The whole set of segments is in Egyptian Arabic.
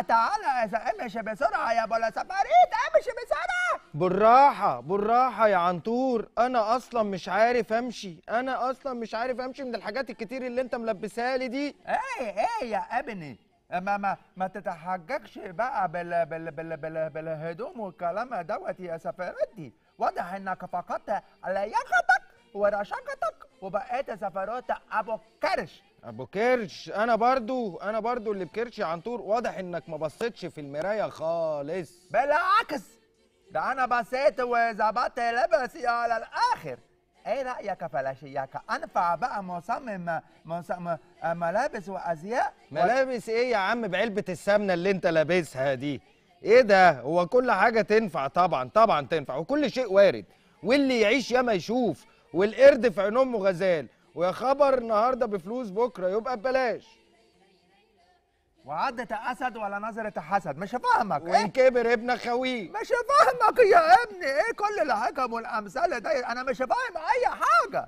تعالى إذا امشي بسرعة يا بولا سفاريت امشي بسرعة بالراحة بالراحة يا عنتور أنا أصلا مش عارف أمشي أنا أصلا مش عارف أمشي من الحاجات الكتير اللي أنت ملبسها لي دي ايه ايه يا ابني ما ما ما تتحججش بقى بال بال بال بال بالهدوم والكلام دوت يا سفارتي واضح انك فقدت لياقتك ورشاقتك وبقيت سفروت ابو كرش أبو كرش أنا برضو أنا برضو اللي بكرش يا عنتور واضح إنك ما بصيتش في المراية خالص بالعكس ده انا بصيت وظبطت لبسي على الاخر ايه رايك في الاشياء انفع بقى مصمم مصمم ملابس وازياء ملابس إيه يا عم بعلبة السمنة اللي أنت لابسها دي إيه ده هو كل حاجة تنفع طبعا طبعا تنفع وكل شيء وارد واللي يعيش ياما يشوف والقرد في عين أمه غزال ويا خبر النهارده بفلوس بكره يبقى ببلاش وعدة اسد ولا نظرة حسد مش فاهمك وان إيه؟ كبر ابنك خويه مش فاهمك يا ابني ايه كل الحكم والامثال دي انا مش فاهم اي حاجه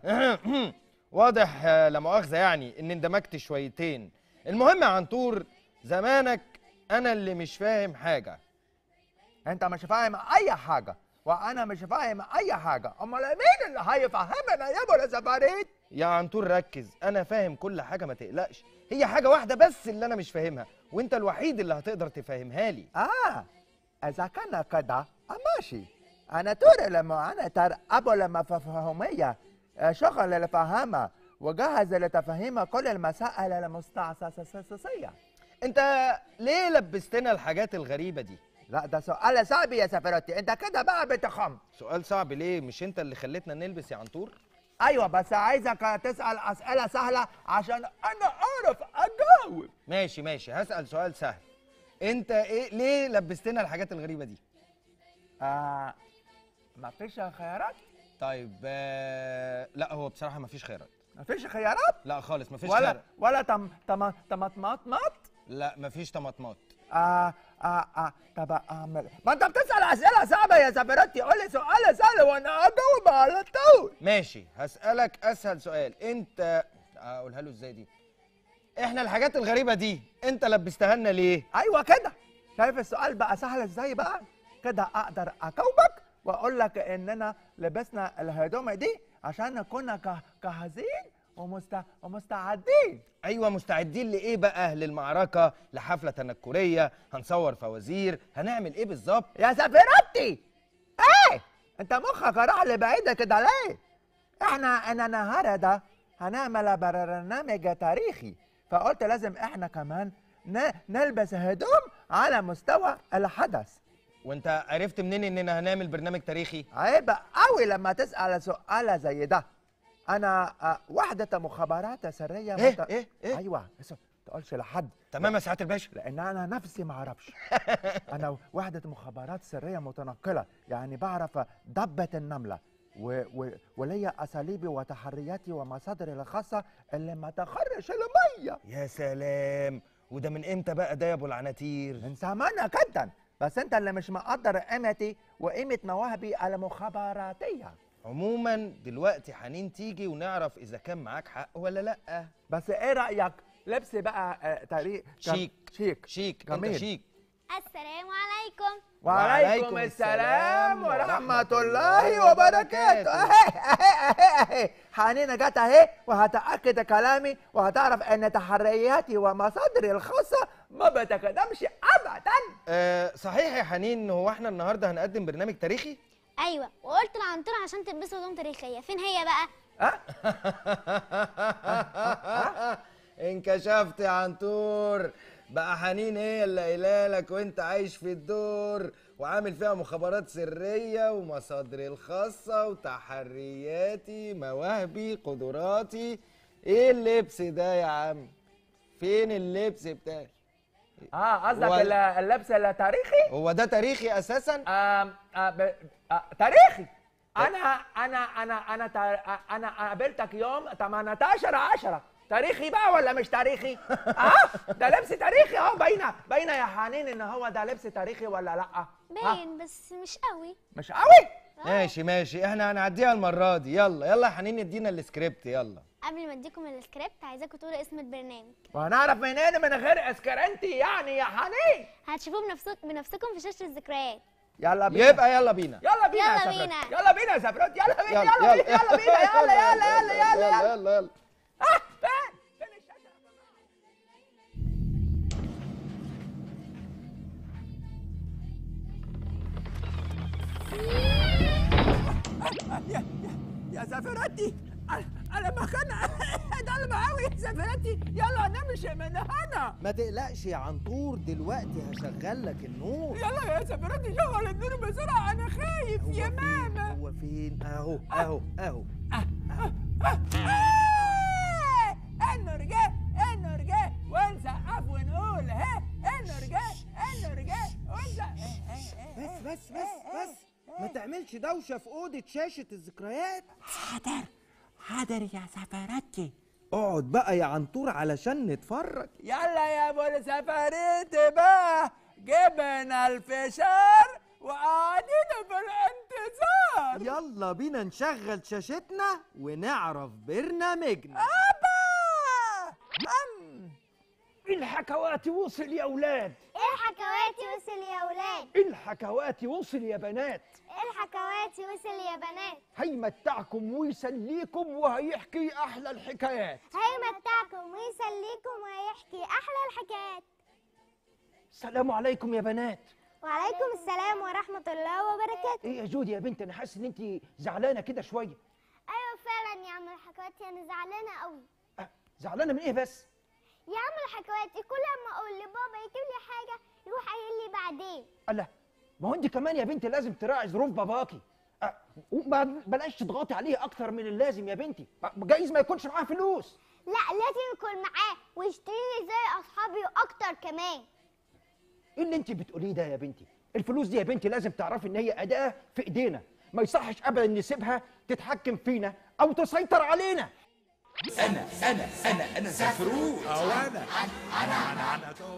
واضح آه، لا مؤاخذه يعني ان اندمجت شويتين المهم يا عنتور زمانك انا اللي مش فاهم حاجه انت مش فاهم اي حاجه وانا مش فاهم اي حاجه امال مين اللي هيفهمنا يا ابو الزباريت يا عنتور ركز انا فاهم كل حاجه ما تقلقش هي حاجه واحده بس اللي انا مش فاهمها وانت الوحيد اللي هتقدر تفهمها لي اه اذا كان كده ماشي انا ترى لما انا ترى ابو لما فهميه شغل الفهامه وجهز لتفهيم كل المسائل المستعصصية انت ليه لبستنا الحاجات الغريبه دي لا ده سؤال صعب يا سفرتي انت كده بقى بتخم سؤال صعب ليه مش انت اللي خليتنا نلبس يا عنتور ايوه بس عايزك تسال اسئله سهله عشان انا اعرف اجاوب ماشي ماشي هسال سؤال سهل انت ايه ليه لبستنا الحاجات الغريبه دي آه مفيش خيارات طيب آه لا هو بصراحه مفيش خيارات مفيش خيارات لا خالص مفيش ولا خيارات ولا تم تم طماطمات مات لا مفيش طماطمات آه آه آه طب اعمل ما انت بتسال اسئله صعبه يا سفرتي قول لي سؤال سهل وانا اجاوب على طول ماشي هسالك اسهل سؤال انت اقولها له ازاي دي احنا الحاجات الغريبه دي انت لبستها لنا ليه ايوه كده شايف السؤال بقى سهل ازاي بقى كده اقدر اجاوبك واقول لك اننا لبسنا الهدوم دي عشان نكون جه- جاهزين ومست... ومستعدين ايوه مستعدين لايه بقى للمعركه لحفله تنكريه هنصور فوازير هنعمل ايه بالظبط يا سفيرتي ايه انت مخك راح لبعيد كده ليه احنا انا النهارده هنعمل برنامج تاريخي فقلت لازم احنا كمان ن... نلبس هدوم على مستوى الحدث وانت عرفت منين اننا هنعمل برنامج تاريخي عيب قوي لما تسأل سؤال زي ده أنا آه، وحدة مخابرات سرية إيه؟ مت- إيه؟ إيه؟ أيوه بس ما تقولش لحد تمام يا سعاده الباشا لأن أنا نفسي ما أعرفش أنا وحدة مخابرات سرية متنقلة يعني بعرف ضبة النملة و... و... وليا أساليبي وتحرياتي ومصادري الخاصة اللي ما تخرش المية يا سلام وده من امتى بقى ده يا ابو العناتير من زمان جدا بس أنت اللي مش مقدر قيمتي وقيمة مواهبي المخابراتية عموما دلوقتي حنين تيجي ونعرف اذا كان معاك حق ولا لا بس ايه رايك لبس بقى آه، طريق كم- شيك. شيك شيك جميل. انت شيك السلام عليكم وعليكم السلام ورحمة الله وبركاته اهي اهي اهي اهي حنينة جت اهي وهتأكد كلامي وهتعرف ان تحرياتي ومصادري الخاصة ما بتقدمش ابدا أه صحيح يا حنين هو احنا النهارده هنقدم برنامج تاريخي ايوه وقلت لعنتور عشان تلبسوا هدوم تاريخيه فين هي بقى ها انكشفت يا عنتور بقى حنين هي اللي قايله لك وانت عايش في الدور وعامل فيها مخابرات سريه ومصادري الخاصه وتحرياتي مواهبي قدراتي ايه اللبس ده يا عم فين اللبس بتاعي اه قصدك وال- ال- اللبس التاريخي هو ده تاريخي اساسا آم، آه، ب- آه، تاريخي انا انا انا انا تا- انا قابلتك يوم 18 10 تاريخي بقى ولا مش تاريخي؟ اه ده لبس تاريخي اهو باينه باينه يا حنين ان هو ده لبس تاريخي ولا لا؟ آه، باين بس مش قوي مش قوي؟ ماشي ماشي احنا هنعديها المره دي يلا يلا يا حنين ادينا السكريبت يلا قبل ما اديكم السكريبت عايزاكم تقولوا اسم البرنامج وهنعرف منين من غير اسكرنتي يعني يا حنين هتشوفوه بنفسك بنفسكم في شاشه الذكريات يلا بينا يبقى يلا بينا يلا بينا يا يلا سفرات. بينا. يلا بينا يا سفرات يلا بينا يلا بينا يلا بينا يلا يلا يلا يلا يلا يلا يلا آه، فين فين الشاشة يا جماعة؟ يا يا يا سفرتي أنا- انا مكان ضلمة قوي يا سفرتي يلا نمشي من هنا ما تقلقش يا عنتور دلوقتي هشغل لك النور يلا يا سفرتي شغل النور بسرعة أنا خايف يا فين؟ ماما هو فين اهو اهو اهو آه! النور جه النور جه ونسقف ونقول ها النور جه النور جه ونسقف بس بس بس بس ما تعملش دوشه في اوضه شاشه الذكريات حاضر حاضر يا سفرتي اقعد بقى يا عنتور علشان نتفرج يلا يا ابو السفريت بقى جبنا الفشار وقاعدين في الانتظار يلا بينا نشغل شاشتنا ونعرف برنامجنا ابا ام الحكواتي وصل يا اولاد الحكواتي وصل يا ولاد الحكواتي وصل يا بنات الحكواتي وصل يا بنات هيمتعكم ويسليكم وهيحكي احلى الحكايات هيمتعكم ويسليكم ويحكي احلى الحكايات السلام عليكم يا بنات وعليكم السلام ورحمه الله وبركاته ايه يا جودي يا بنت انا حاسس ان انت زعلانه كده شويه ايوه فعلا يا عم الحكواتي انا زعلانه قوي أه، زعلانه من ايه بس يا عم الحكواتي كل ما اقول لبابا يجيب لي حاجه يروح قايل لي بعدين الله ما هو انت كمان يا بنت لازم تراعي ظروف باباكي أه، وما بلاش تضغطي عليه اكتر من اللازم يا بنتي أه، جايز ما يكونش معاه فلوس لا لازم يكون معاه ويشتري لي زي اصحابي واكتر كمان ايه اللي انت بتقوليه ده يا بنتي الفلوس دي يا بنتي لازم تعرفي ان هي اداه في ايدينا ما يصحش ابدا نسيبها تتحكم فينا او تسيطر علينا انا انا انا انا سفروت